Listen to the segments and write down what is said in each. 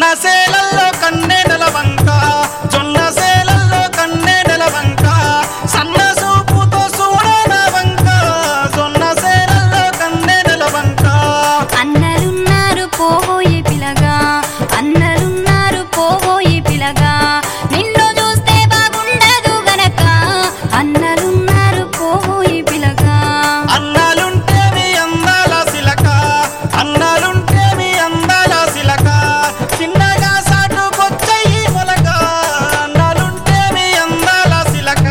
సేలల్లో కన్నె నెలవంక జొన్న సేలల్లో కన్నె నెలవంక సన్న సూపుతో చూడన వంక జొన్న సేలల్లో కన్నె నెలవంక అన్నలున్నారు పోబోయి పిలగా అన్నలున్నారు పోబోయి పిలగా నిన్ను చూస్తే బాగుండదు గనక అన్నలున్నారు పోబోయి పిలగా అన్నాలుంటే మీ అందాల సిలక అన్నాలుంటే మీ అందాల సిలక చిన్నగా సాటుకొచ్చయి మొలక అన్నాలుంటే మీ అందాల సిలక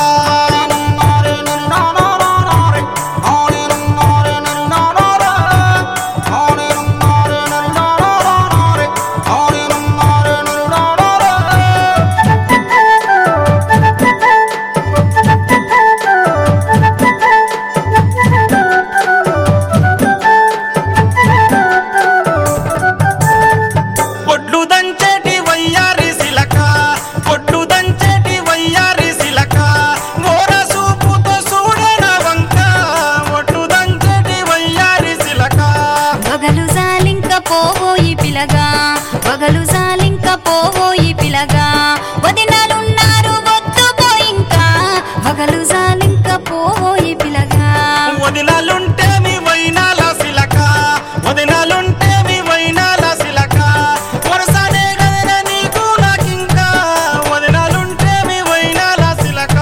పొడ్లు దంచేటి వయ్యారి సిలక పొడ్లు దంచేటి వయ్యారి సిలక మోర సూపుతో చూడన వంక పొడ్లు దంచేటి వయ్యారి సిలక వగలు జాలింక పోబోయి పిలగా వగలు జాలింక పోబోయి పిలగా వదినలున్నారు వద్దు పోయింకా వగలు జాలింక పోబోయి పిలగా వదినాలుంటే మీ వైనాల సిలక వదినాలుంటే మీ వైనాల సిలక వరసనే గదన నీకు నాకింకా వదినాలుంటే మీ వైనాల సిలక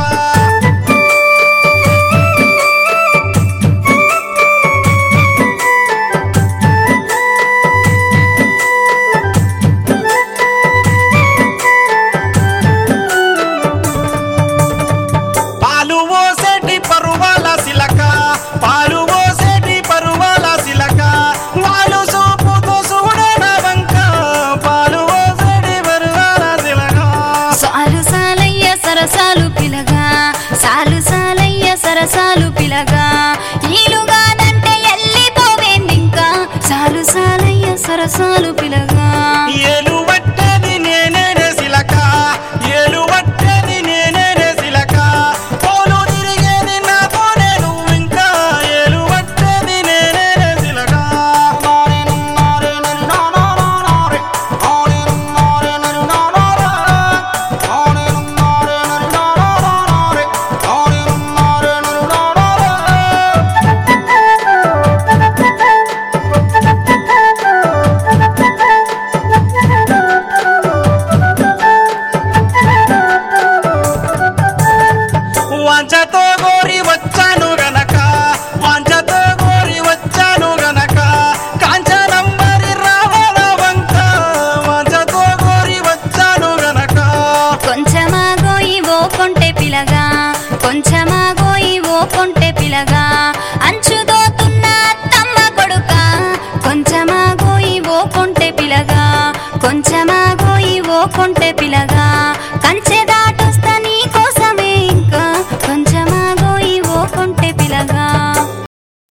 పాలు ఓసేటి పరువాల సిలక పాలు ఓసేటి పరువాల సిలక వాళ్ళు సూపుతో చూడన వంక పాలు ఓసేటి పరువాల సిలక సాలు సాలయ్య సరసాలు పిలగా సాలు సాలయ్య సరసాలు పిలగా ఈలుగానంటే ఎల్లిపోవేందింకా సాలు సాలయ్య సరసాలు పిలగా ఏలు పట్టేది నేనేనే సిలక ఏలు పట్టేది నేనేనే సిలక పోలు తిరిగేది నాతోనే నువ్వు ఇంకా ఏలు పట్టేది నేనేనే సిలక వాంఛతో గోరి వచ్చాను గనక వాంఛతో గోరి వచ్చాను గనక కాంచనంబరి రావణ వంక వాంఛతో గోరి వచ్చాను గనక కొంచెమా గోయి ఓ కొంటె పిలగా కొంచెమా గోయి ఓ కొంటె పిలగా అంచుదోతున్న తమ్మ కొడుక కొంచెమా గోయి ఓ కొంటె పిలగా కొంచెమా గోయి ఓ కొంటె పిలగా కంచెదా